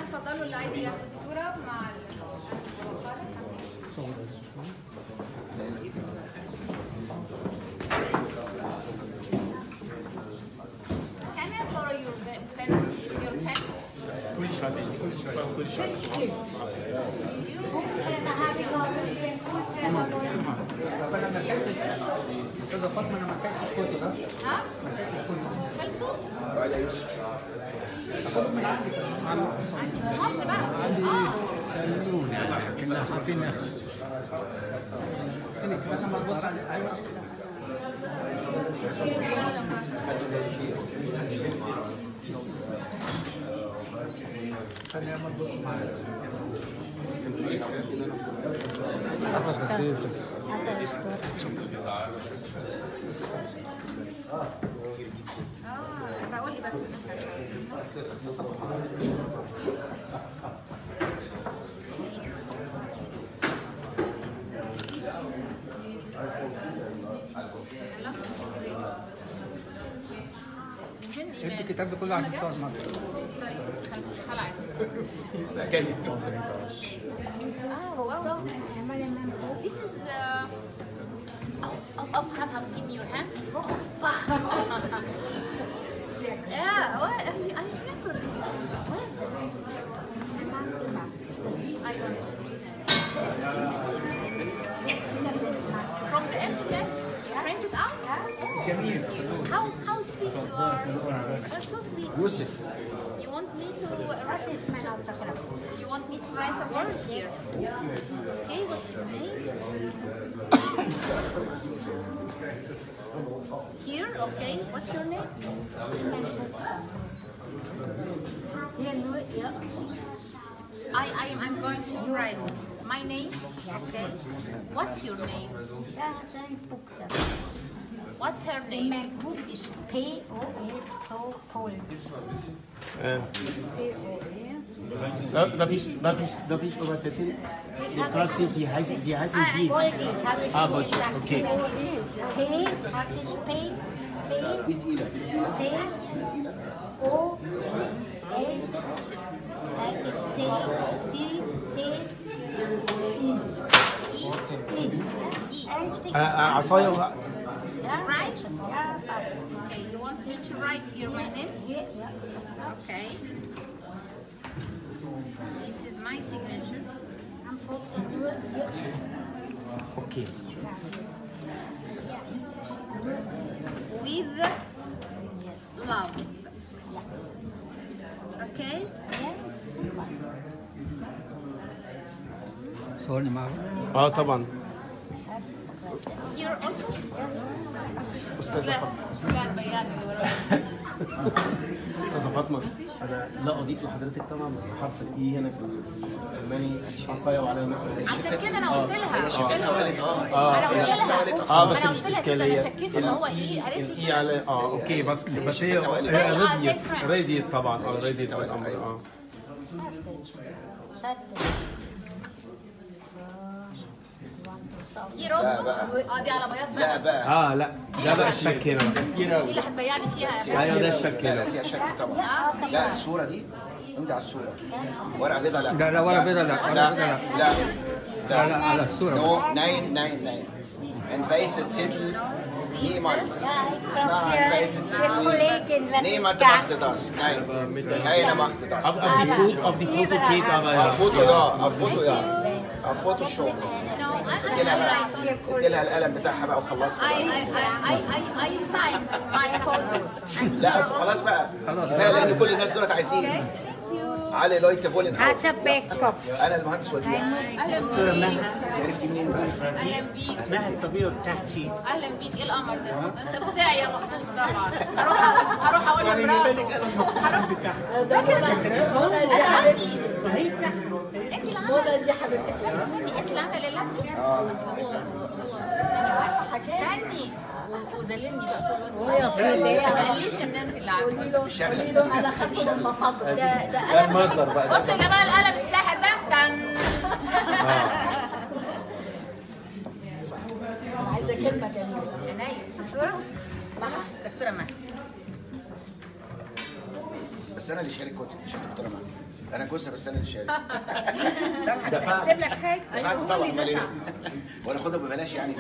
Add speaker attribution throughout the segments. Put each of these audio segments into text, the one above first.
Speaker 1: اتفضلوا اللي عايز ياخد صورة مع ال... Can I borrow your pen? Your pen?
Speaker 2: كل شويه كل شويه
Speaker 3: فانا ما اكلتش استاذه فاطمه انا ما اكلتش كوتو ده
Speaker 1: ها؟
Speaker 3: ما اكلتش كوتو
Speaker 1: خلصوا؟
Speaker 3: اخدهم من عندي
Speaker 1: عندي في مصر بقى اه
Speaker 3: كنا عارفين هناك بس ما تبص على ايوه خلينا ما تبص معايا
Speaker 1: اه بقول لي بس
Speaker 3: انت الكتاب ده كله عندي صور مره
Speaker 1: طيب خل- خلعت
Speaker 2: لا جاي
Speaker 1: Oh, wow. This is. Uh, oh, oh, have, have, give me your hand. Oppa. yeah, well, I, I remember this. Well, I don't understand. From the internet, you print it out?
Speaker 3: جميل
Speaker 1: How, how sweet you are. You're so sweet.
Speaker 4: يوسف
Speaker 1: You want me to write You want me to write a word here? Okay, what's your name? Here, okay. What's your name? I, I am I'm going to write my name. Okay. What's your name? What's her name?
Speaker 5: My group is P O A Paul.
Speaker 2: Darf ich, darf ich, darf ich übersetzen? Ich frage Sie, wie heißen, wie heißen Sie?
Speaker 5: Goldie, habe ich
Speaker 2: Ah,
Speaker 5: schon
Speaker 2: Goldie,
Speaker 5: gesagt.
Speaker 2: okay.
Speaker 5: P, hat es P,
Speaker 4: دي تقيلة
Speaker 5: P, O, A, like it's T, T, T, E, E.
Speaker 2: آه، آه، عصاية و-
Speaker 1: Right? Okay. You want me to write here my name? Okay. This is my signature.
Speaker 2: Okay.
Speaker 1: With love. Okay?
Speaker 3: صورني معاك
Speaker 2: اه طبعا
Speaker 1: You're also
Speaker 2: استاذة فاطمة
Speaker 1: لا بيان اللي وراك.
Speaker 2: استاذة فاطمة انا لا اضيف لحضرتك طبعا بس حرف الاي هنا في الالماني عصاية وعليها نقطة
Speaker 1: عشان كده انا قلت لها
Speaker 4: شفتها وقالت اه
Speaker 1: انا قلت لها
Speaker 2: اه بس
Speaker 1: انا قلت لها كده انا
Speaker 2: الاشكالية
Speaker 1: شكيت ان هو ايه قالت لي
Speaker 2: الاي
Speaker 1: كده
Speaker 2: على اه اوكي بس بس هي
Speaker 4: شفتها وقالت.
Speaker 2: هي
Speaker 1: آه، زي
Speaker 2: رضيت
Speaker 1: فرنش.
Speaker 2: رضيت طبعا اه رضيت
Speaker 4: شفتها وقالت،
Speaker 2: بالامر
Speaker 4: أيوة.
Speaker 2: اه
Speaker 1: دي روزو اه دي على بياض
Speaker 4: لا
Speaker 1: بقى
Speaker 4: بقى
Speaker 2: اه لا ده بقى الشك هنا بقى
Speaker 1: دي اللي هتبيعني فيها
Speaker 2: ايوه ده الشك
Speaker 4: لا
Speaker 2: هنا
Speaker 4: لا فيها شك طبعا لا الصورة دي امضي على الصورة ورقة بيضاء لا
Speaker 3: لا لا ولا بيضة لا ولا
Speaker 4: لا
Speaker 3: بيضة لا
Speaker 4: لا
Speaker 3: لا لا على الصورة
Speaker 4: No, nein, nein, nein. Ein weißer Zettel, niemals. Nein, ein weißer Zettel.
Speaker 5: Kollegin, wenn
Speaker 4: Niemand
Speaker 5: ich gar-
Speaker 4: machte das. Nein, keiner machte das.
Speaker 2: auf, auf, die Foto, auf die Foto geht aber ja.
Speaker 4: Auf Foto da, auf Foto ja. Auf Foto schon.
Speaker 1: No, I, I,
Speaker 4: ادي
Speaker 1: I,
Speaker 4: لها
Speaker 1: write.
Speaker 4: ادي لها القلم بتاعها بقى وخلصت
Speaker 1: I, I, I, I, I signed my photos.
Speaker 4: لا اصل خلاص بقى كفايه لان كل الناس دولت عايزين
Speaker 1: Okay, thank you.
Speaker 4: علي لويت فولن
Speaker 5: Hat er Backup.
Speaker 4: انا المهندس وديع
Speaker 1: اهلا بيك
Speaker 4: انت عرفتي منين بقى؟
Speaker 1: اهلا بيك
Speaker 2: ما الطبيعة بتاعتي
Speaker 1: اهلا بيك ايه القمر ده انت بتاعي يا مخصوص طبعا هروح هروح اقول لمراته هروح فاكر انا عندي انت اللي عامله دي حبيبتي استني استني انت اللي عامله الليله دي اصل هو هو هو استني وذلني بقى طول الوقت ما قاليش ان انت اللي عامله
Speaker 6: انا خدته من مصادر
Speaker 1: ده ده قلم
Speaker 2: المصدر بقى.
Speaker 1: بصوا يا جماعه القلم الساحر ده كان
Speaker 6: عايزه كلمه جميله
Speaker 1: عينيا دكتوره مها دكتوره مها
Speaker 4: بس انا اللي شارك كتب مش الدكتوره معايا انا جوزها بس انا اللي شاري
Speaker 1: اكتب لك حاجه
Speaker 4: دفعت طبعا امال ايه؟ وانا اخدها ببلاش يعني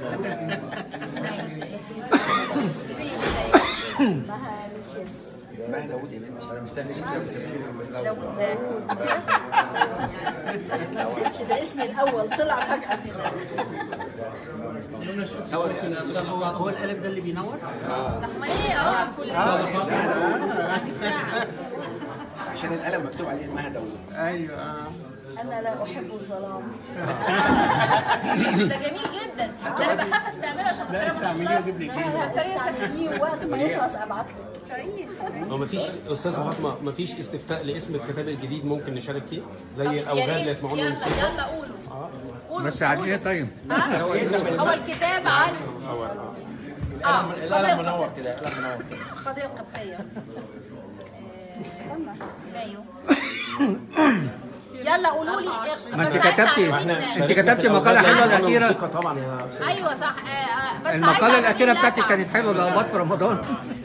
Speaker 6: مها متياس
Speaker 4: ما داوود يا بنتي انا مستني
Speaker 6: داوود ده ما نسيتش ده اسمي الاول طلع فجاه كده
Speaker 4: تصور يا أستاذ
Speaker 3: هو هو القلب ده اللي بينور؟
Speaker 1: امال ايه اه كل
Speaker 4: عشان القلم مكتوب عليه مها داوود
Speaker 3: ايوه
Speaker 6: انا لا احب الظلام
Speaker 1: ده جميل جدا ده انا بخاف استعمله عشان
Speaker 3: لا
Speaker 1: خاطر
Speaker 3: استعمليه واجيب لك ايه
Speaker 6: استعمليه وقت ما يخلص ابعت لك
Speaker 1: تعيش
Speaker 2: هو مفيش استاذه فاطمه مفيش استفتاء لاسم الكتاب الجديد ممكن نشارك فيه زي
Speaker 1: يا
Speaker 2: الاوغاد اللي
Speaker 1: ريت
Speaker 2: يسمعون
Speaker 1: يلا
Speaker 2: الموسيقى
Speaker 1: يلا قولوا قولوا
Speaker 7: بس عن ايه طيب؟
Speaker 1: ها؟ هو الكتاب عن
Speaker 2: صور اه
Speaker 1: اه
Speaker 8: القلم منور كده القلم منور
Speaker 6: القضيه القبطيه استنى
Speaker 1: مايو
Speaker 6: يلا قولوا لي
Speaker 7: ما انت
Speaker 1: بس عايزة
Speaker 7: كتبتي
Speaker 1: أعرف مين-
Speaker 7: انت كتبت مقاله حلوه الاخيره
Speaker 2: الموسيقى طبعا يا أستاذ.
Speaker 1: ايوه صح آه، آه، بس عايزة
Speaker 7: المقاله
Speaker 1: أعرف
Speaker 7: الاخيره
Speaker 1: مين
Speaker 7: بتاعتي
Speaker 1: نسعى.
Speaker 7: كانت حلوه الاوقات في رمضان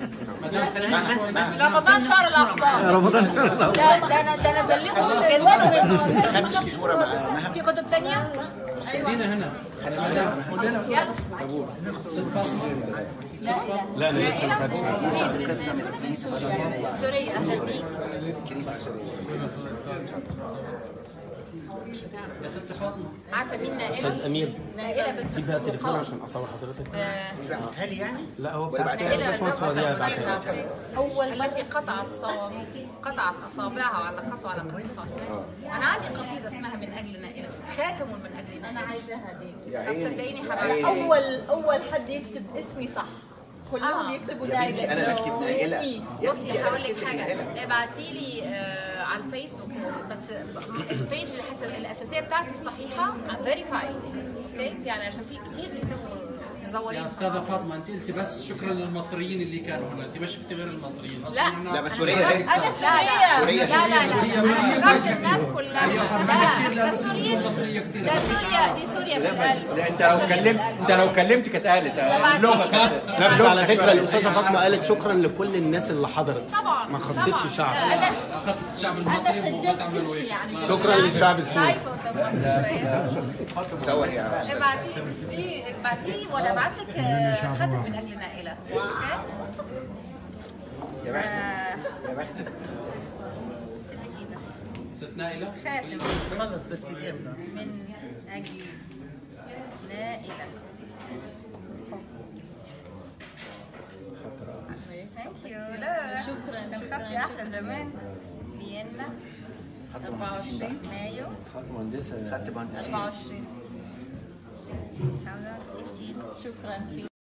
Speaker 1: رمضان شهر الاخبار
Speaker 7: رمضان ان شاء الله
Speaker 1: ده ده انا ده انا زلكم كلمه
Speaker 4: ما خدتش صوره مع مها
Speaker 1: في كتب تانية؟
Speaker 3: خلينا هنا
Speaker 1: يلا
Speaker 2: لا انا لسه ما خدتش
Speaker 1: سوريا اهلا بيك
Speaker 4: الكنيسه السوريه
Speaker 3: يا ست فاطمه
Speaker 1: عارفه مين
Speaker 2: استاذ
Speaker 1: نائله؟
Speaker 2: امير
Speaker 1: نائله بنت
Speaker 2: سيب بقى التليفون عشان اصور حضرتك
Speaker 3: بعتها لي يعني؟
Speaker 2: لا هو بتاع
Speaker 1: نائله
Speaker 2: باشمهندس وديع بعتها لي.
Speaker 1: اول التي قطعت صواب قطعت اصابعها وعلقتها على قميصها انا عندي قصيده اسمها من اجل نائله خاتم من اجل نائله
Speaker 6: انا عايزاها دي
Speaker 4: يا
Speaker 1: طب
Speaker 4: عيني
Speaker 1: صدقيني
Speaker 4: يا
Speaker 1: حبيبي
Speaker 4: عيني.
Speaker 6: اول اول حد يكتب اسمي صح كلهم
Speaker 1: آه.
Speaker 6: يكتبوا
Speaker 4: يا بنتي
Speaker 6: نايلة
Speaker 4: انا بكتب نائله
Speaker 6: إيه؟
Speaker 4: يا
Speaker 1: بصي
Speaker 4: بنتي انا
Speaker 1: هقول لك
Speaker 4: بكتب لك
Speaker 1: حاجه
Speaker 4: نائله
Speaker 1: ابعتي لي آه على الفيسبوك بس البيج الحس- الاساسيه بتاعتي الصحيحه فيريفايد اوكي يعني عشان في كتير بيكتبوا مزورين
Speaker 3: يا استاذه فاطمه انت قلتي بس شكرا للمصريين اللي كانوا هنا انت ما شفتي غير المصريين اصلا
Speaker 1: لا.
Speaker 3: هنا
Speaker 4: لا بس سوريا زي
Speaker 1: لا لا
Speaker 4: سوريا
Speaker 1: لا لا لا انا شكرت الناس كلها لا ده
Speaker 3: مصريه
Speaker 1: سوريا
Speaker 3: كثير
Speaker 1: ده سوريا دي سوريا في القلب
Speaker 8: انت لو كلمت انت لو كلمت كانت قالت اللغه كده
Speaker 2: لا بس على فكره الاستاذه فاطمه قالت شكرا لكل الناس اللي حضرت
Speaker 1: طبعا
Speaker 2: ما خصتش شعب
Speaker 3: خاص الشعب
Speaker 6: انا
Speaker 3: المصري
Speaker 6: سجلت
Speaker 3: وبتعمل
Speaker 6: كل شيء
Speaker 3: وين
Speaker 6: يعني
Speaker 2: شكرا للشعب السوري
Speaker 1: شايفه قدام مصر شويه
Speaker 4: صور يا استاذ
Speaker 1: ابعتي لي دي ابعتي لي وانا ابعت لك آه، خاتم من اجل نائله اوكي
Speaker 4: يا بختك
Speaker 1: آه،
Speaker 4: يا بختك
Speaker 1: تبقى كده.
Speaker 3: ست نائله
Speaker 1: خاتم
Speaker 3: خلص بس اليمنى
Speaker 1: من اجل نائله ثانك يو لا
Speaker 6: شكراً،
Speaker 1: كان
Speaker 6: شكراً،
Speaker 1: خطي احلى زمان فيينا
Speaker 4: خدت مهندسين بقى
Speaker 1: 24 مايو
Speaker 8: مهندسه
Speaker 4: خدت مهندسين
Speaker 1: 24 1918
Speaker 6: شكرا